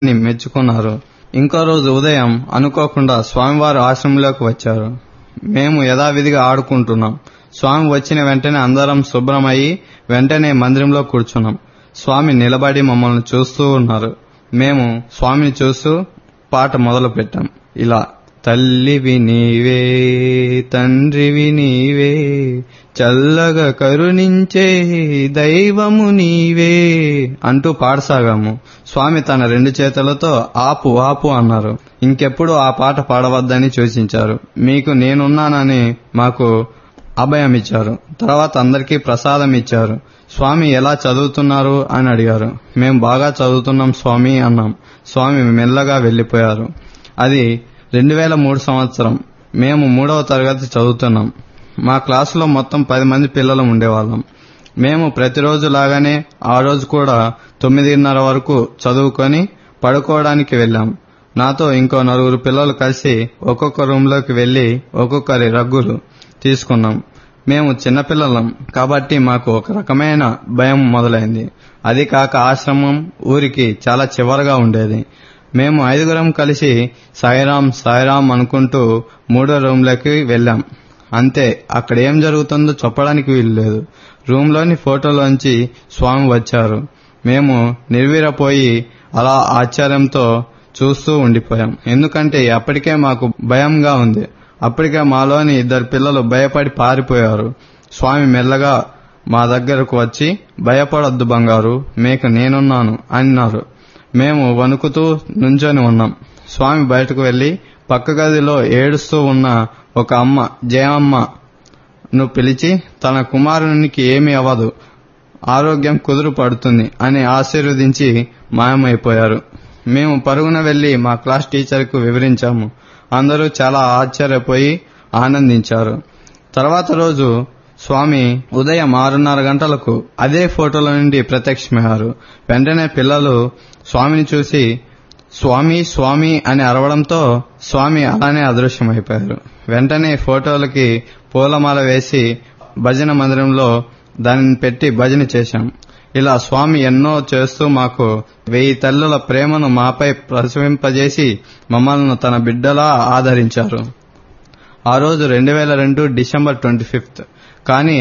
ని మెచ్చుకున్నారు ఇంకో రోజు ఉదయం అనుకోకుండా స్వామివారు ఆశ్రమంలోకి వచ్చారు మేము యథావిధిగా ఆడుకుంటున్నాం స్వామి వచ్చిన వెంటనే అందరం శుభ్రమయ్యి వెంటనే మందిరంలో కూర్చున్నాం స్వామి నిలబడి మమ్మల్ని చూస్తూ ఉన్నారు మేము స్వామిని చూస్తూ పాట మొదలు పెట్టాం ఇలా తల్లివి నీవే తండ్రివి నీవే చల్లగా కరుణించే దైవము నీవే అంటూ పాడసాగాము స్వామి తన రెండు చేతులతో ఆపు ఆపు అన్నారు ఇంకెప్పుడు ఆ పాట పాడవద్దని సూచించారు మీకు నేనున్నానని మాకు అభయం ఇచ్చారు తర్వాత అందరికీ ప్రసాదం ఇచ్చారు స్వామి ఎలా చదువుతున్నారు అని అడిగారు మేము బాగా చదువుతున్నాం స్వామి అన్నాం స్వామి మెల్లగా వెళ్లిపోయారు అది రెండు వేల మూడు సంవత్సరం మేము మూడవ తరగతి చదువుతున్నాం మా క్లాసులో మొత్తం పది మంది పిల్లలు ఉండేవాళ్ళం మేము ప్రతిరోజు లాగానే ఆ రోజు కూడా తొమ్మిదిన్నర వరకు చదువుకొని పడుకోవడానికి వెళ్ళాం నాతో ఇంకో నలుగురు పిల్లలు కలిసి ఒక్కొక్క రూంలోకి వెళ్లి ఒక్కొక్కరి రగ్గులు తీసుకున్నాం మేము చిన్నపిల్లలం కాబట్టి మాకు ఒక రకమైన భయం మొదలైంది అది కాక ఆశ్రమం ఊరికి చాలా చివరగా ఉండేది మేము ఐదుగురం కలిసి సాయిరాం సాయిరాం అనుకుంటూ మూడో రూమ్లోకి వెళ్ళాం అంతే అక్కడ ఏం జరుగుతుందో చెప్పడానికి వీలు లేదు రూమ్లోని ఫోటోలోంచి స్వామి వచ్చారు మేము నిర్వీరపోయి అలా ఆశ్చర్యంతో చూస్తూ ఉండిపోయాం ఎందుకంటే అప్పటికే మాకు భయంగా ఉంది అప్పటికే మాలోని ఇద్దరు పిల్లలు భయపడి పారిపోయారు స్వామి మెల్లగా మా దగ్గరకు వచ్చి భయపడొద్దు బంగారు మీకు నేనున్నాను అన్నారు మేము వణుకుతూ నుంచొని ఉన్నాం స్వామి బయటకు వెళ్లి పక్క గదిలో ఏడుస్తూ ఉన్న ఒక అమ్మ జయమ్మ ను పిలిచి తన కుమారునికి ఏమీ అవ్వదు ఆరోగ్యం కుదురు పడుతుంది అని ఆశీర్వదించి మాయమైపోయారు మేము పరుగున వెళ్లి మా క్లాస్ టీచర్కు వివరించాము అందరూ చాలా ఆశ్చర్యపోయి ఆనందించారు తర్వాత రోజు స్వామి ఉదయం ఆరున్నర గంటలకు అదే ఫోటోల నుండి ప్రత్యక్షమయ్యారు వెంటనే పిల్లలు స్వామిని చూసి స్వామి స్వామి అని అరవడంతో స్వామి అలానే అదృశ్యమైపోయారు వెంటనే ఫోటోలకి పూలమాల వేసి భజన మందిరంలో దానిని పెట్టి భజన చేశాం ఇలా స్వామి ఎన్నో చేస్తూ మాకు వెయ్యి తల్లుల ప్రేమను మాపై ప్రసవింపజేసి మమ్మల్ని తన బిడ్డలా ఆదరించారు ఆ రోజు రెండు వేల రెండు డిసెంబర్ ట్వంటీ ఫిఫ్త్ కానీ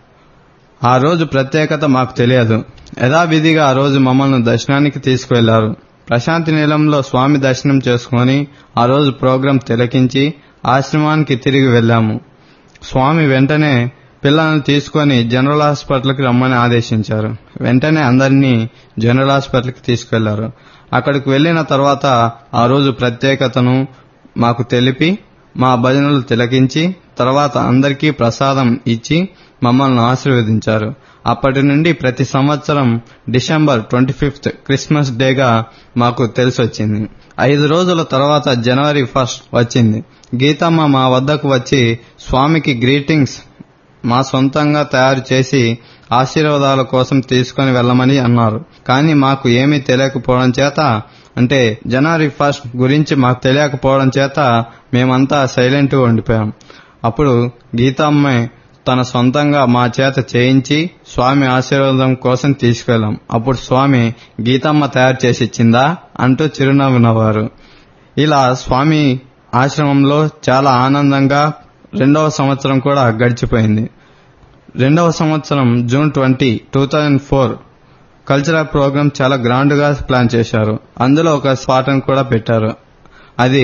ఆ రోజు ప్రత్యేకత మాకు తెలియదు యథావిధిగా ఆ రోజు మమ్మల్ని దర్శనానికి తీసుకువెళ్లారు ప్రశాంతి నిలయంలో స్వామి దర్శనం చేసుకుని ఆ రోజు ప్రోగ్రాం తిలకించి ఆశ్రమానికి తిరిగి వెళ్ళాము స్వామి వెంటనే పిల్లలను తీసుకొని జనరల్ హాస్పిటల్కి రమ్మని ఆదేశించారు వెంటనే అందరినీ జనరల్ హాస్పిటల్కి తీసుకెళ్లారు అక్కడికి వెళ్లిన తర్వాత ఆ రోజు ప్రత్యేకతను మాకు తెలిపి మా భజనలు తిలకించి తర్వాత అందరికీ ప్రసాదం ఇచ్చి మమ్మల్ని ఆశీర్వదించారు అప్పటి నుండి ప్రతి సంవత్సరం డిసెంబర్ ట్వంటీ ఫిఫ్త్ క్రిస్మస్ డేగా మాకు తెలిసొచ్చింది ఐదు రోజుల తర్వాత జనవరి ఫస్ట్ వచ్చింది గీతమ్మ మా వద్దకు వచ్చి స్వామికి గ్రీటింగ్స్ మా సొంతంగా తయారు చేసి ఆశీర్వాదాల కోసం తీసుకుని వెళ్ళమని అన్నారు కానీ మాకు ఏమీ తెలియకపోవడం చేత అంటే జనవరి ఫస్ట్ గురించి మాకు తెలియకపోవడం చేత మేమంతా సైలెంట్గా ఉండిపోయాం అప్పుడు గీతమ్మ తన సొంతంగా మా చేత చేయించి స్వామి ఆశీర్వాదం కోసం తీసుకెళ్ళాం అప్పుడు స్వామి గీతమ్మ తయారు చేసి ఇచ్చిందా అంటూ చిరునవ్వు నవ్వారు ఇలా స్వామి ఆశ్రమంలో చాలా ఆనందంగా రెండవ సంవత్సరం కూడా గడిచిపోయింది రెండవ సంవత్సరం June twenty two thousand four cultural programme చాలా గ్రాండ్ గా ప్లాన్ చేశారు అందులో ఒక పాటను కూడా పెట్టారు అది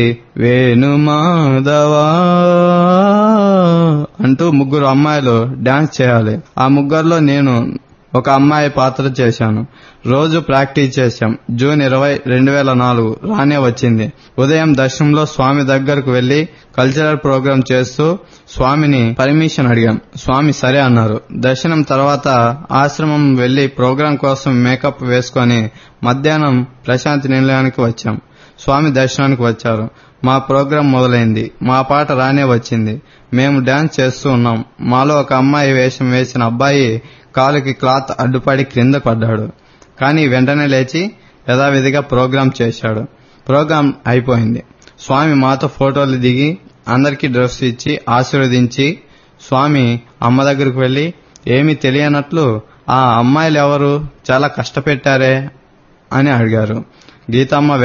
వేణుమాధవా అంటూ ముగ్గురు అమ్మాయిలు డాన్స్ చేయాలి ఆ ముగ్గురులో నేను ఒక అమ్మాయి పాత్ర చేశాను రోజు ప్రాక్టీస్ చేశాం జూన్ ఇరవై రెండు వేల నాలుగు రానే వచ్చింది ఉదయం దర్శనంలో స్వామి దగ్గరకు వెళ్లి కల్చరల్ ప్రోగ్రాం చేస్తూ స్వామిని పర్మిషన్ అడిగాం స్వామి సరే అన్నారు దర్శనం తర్వాత ఆశ్రమం వెళ్లి ప్రోగ్రాం కోసం మేకప్ వేసుకొని మధ్యాహ్నం ప్రశాంతి నిలయానికి వచ్చాం స్వామి దర్శనానికి వచ్చారు మా ప్రోగ్రాం మొదలైంది మా పాట రానే వచ్చింది మేము డాన్స్ చేస్తూ ఉన్నాం మాలో ఒక అమ్మాయి వేషం వేసిన అబ్బాయి కాలుకి క్లాత్ అడ్డుపడి క్రింద పడ్డాడు కానీ వెంటనే లేచి యథావిధిగా ప్రోగ్రాం చేశాడు ప్రోగ్రాం అయిపోయింది స్వామి మాతో ఫోటోలు దిగి అందరికీ డ్రెస్ ఇచ్చి ఆశీర్వదించి స్వామి అమ్మ దగ్గరకు వెళ్లి ఏమీ తెలియనట్లు ఆ అమ్మాయిలు ఎవరు చాలా కష్టపెట్టారే అని అడిగారు గీతమ్మ